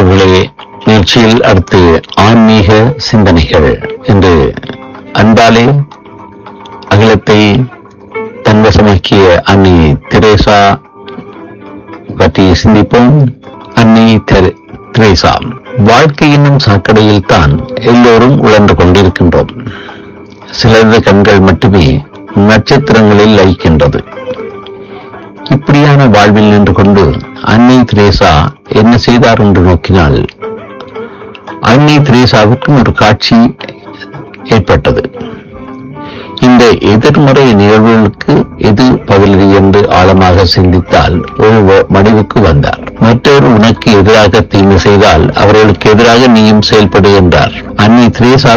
உறவுகளே நிகழ்ச்சியில் அடுத்து ஆன்மீக சிந்தனைகள் என்று அன்பாலே அகிலத்தை தன்வசமாக்கிய அன்னை தெரேசா பற்றி சிந்திப்போம் அன்னை தெர- தெரேசா வாழ்க்கை என்னும் சாக்கடையில் தான் எல்லோரும் உழன்று கொண்டிருக்கின்றோம் சிலரது கண்கள் மட்டுமே நட்சத்திரங்களில் லயிக்கின்றது இப்படியான வாழ்வில் நின்று கொண்டு அன்னை திரேசா என்ன செய்தார் என்று நோக்கினால் அன்னை திரேசாவுக்கும் ஒரு காட்சி ஏற்பட்டது இந்த எதிர்மறை நிகழ்வுகளுக்கு எது பதிலடி என்று ஆழமாக சிந்தித்தால் ஒரு வ- முடிவுக்கு வந்தார் மற்றொரு உனக்கு எதிராக தீங்கு செய்தால் அவர்களுக்கு எதிராக நீயும் செயல்படு என்றார் அன்னை திரேசா